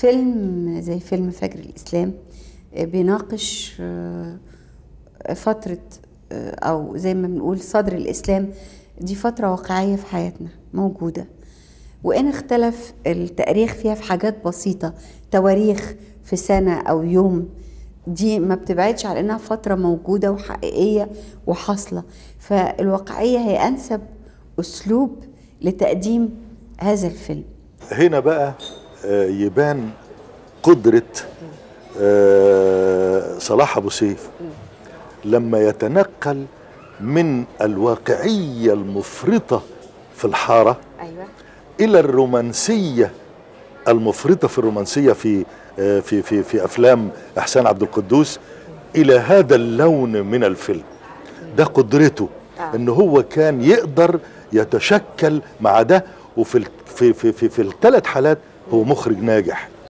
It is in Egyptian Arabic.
فيلم زي فيلم فجر الإسلام آه، بيناقش آه، فترة آه، أو زي ما بنقول صدر الإسلام دي فترة واقعية في حياتنا موجودة وإن اختلف التاريخ فيها في حاجات بسيطة تواريخ في سنة أو يوم دي ما بتبعدش على إنها فترة موجودة وحقيقية وحاصلة فالواقعية هي أنسب أسلوب لتقديم هذا الفيلم هنا بقى آه، يبان قدرة آه، صلاح أبو سيف لما يتنقل من الواقعية المفرطة في الحارة أيوة إلى الرومانسية المفرطة في الرومانسية في آه، في في في أفلام إحسان عبد القدوس إلى هذا اللون من الفيلم ده قدرته آه. ان هو كان يقدر يتشكل مع ده وفي ال- في في في, في الثلاث حالات هو مخرج ناجح